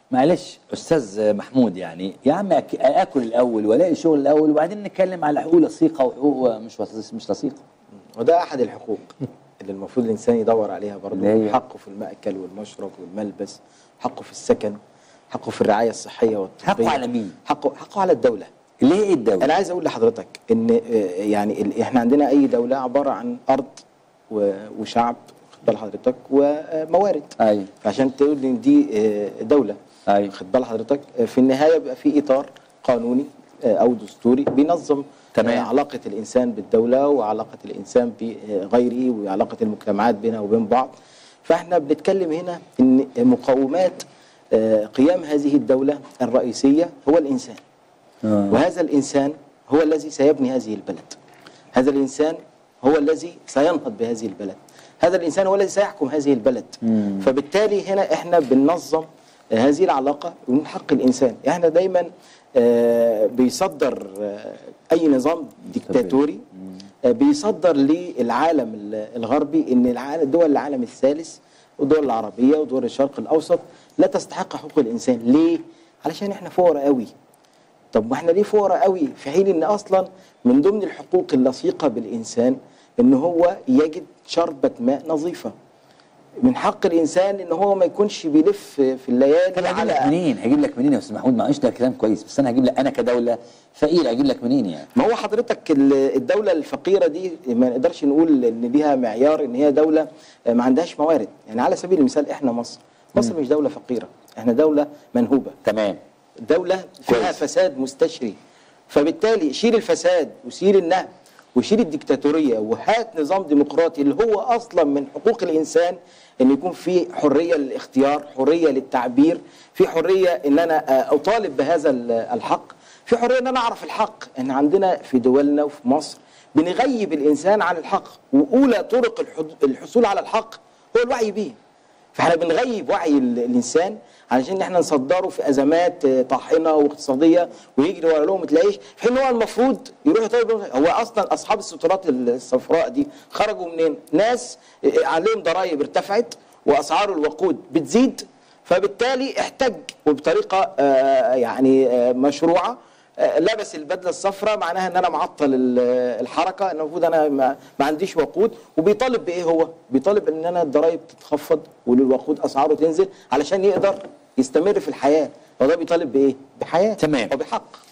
معلش استاذ محمود يعني يا عم أك- اكل الاول والاقي شغل الاول وبعدين نتكلم على حقوق لصيقه وحقوق مش وث- مش لصيقه وده احد الحقوق اللي المفروض الانسان يدور عليها برضه اللي هي؟ حقه في المأكل والمشرب والملبس حقه في السكن حقه في الرعايه الصحيه والطبيه حقه على مين؟ حقه حقه على الدوله ليه ايه الدوله؟ انا عايز اقول لحضرتك ان آه، يعني ال- احنا عندنا اي دوله عباره عن ارض و- وشعب خد بال حضرتك وموارد ايوه عشان تقول ان دي آه، دوله ايوه خد بال حضرتك آه، في النهايه بيبقى في اطار قانوني آه، او دستوري بينظم تمام. آه، علاقه الانسان بالدوله وعلاقه الانسان بغيره وعلاقه المجتمعات بينها وبين بعض فاحنا بنتكلم هنا ان مقومات آه، قيام هذه الدوله الرئيسيه هو الانسان آه. وهذا الإنسان هو الذي سيبني هذه البلد هذا الإنسان هو الذي سينهض بهذه البلد هذا الإنسان هو الذي سيحكم هذه البلد مم. فبالتالي هنا إحنا بننظم آه، هذه العلاقة من حق الإنسان إحنا دايما آه، بيصدر آه، أي نظام ديكتاتوري آه، بيصدر للعالم ال- الغربي ان العالم دول العالم الثالث والدول العربيه ودول الشرق الاوسط لا تستحق حقوق الانسان ليه علشان احنا فقراء قوي طب واحنا ليه فقراء قوي في حين ان اصلا من ضمن الحقوق اللصيقه بالانسان ان هو يجد شربة ماء نظيفه من حق الانسان ان هو ما يكونش بيلف في الليالي طب هجيب لك منين؟ هجيب لك منين يا استاذ محمود؟ معلش ده كلام كويس بس انا هجيب لك انا كدوله فقير هجيب لك منين يعني؟ ما هو حضرتك ال- الدولة الفقيرة دي ما نقدرش نقول ان ليها معيار ان هي دولة ما عندهاش موارد، يعني على سبيل المثال احنا مصر، مصر مش دولة فقيرة، احنا دولة منهوبة، تمام دولة فيها كويس. فساد مستشري، فبالتالي شيل الفساد وشيل النهب وشيل الديكتاتورية وهات نظام ديمقراطي اللي هو اصلا من حقوق الانسان ان يكون في حرية للاختيار، حرية للتعبير، في حرية ان انا آه، اطالب بهذا ال- الحق، في حريه ان انا اعرف الحق ان عندنا في دولنا وفي مصر بنغيب الانسان عن الحق واولى طرق الحد- الحصول على الحق هو الوعي به فاحنا بنغيب وعي ال- الانسان علشان احنا نصدره في ازمات آه، طاحنه واقتصاديه ويجري ورا لهم ما تلاقيش في حين هو المفروض يروح يطالب هو اصلا اصحاب السترات الصفراء دي خرجوا منين؟ ناس آه، عليهم ضرائب ارتفعت واسعار الوقود بتزيد فبالتالي احتج وبطريقه آه، يعني آه، مشروعه آه، لبس البدله الصفراء معناها ان انا معطل ال- الحركه ان المفروض انا ما, ما عنديش وقود وبيطالب بايه هو؟ بيطالب ان انا الضرايب تتخفض والوقود اسعاره تنزل علشان يقدر يستمر في الحياه وده بيطالب بايه؟ بحياه تمام. وبحق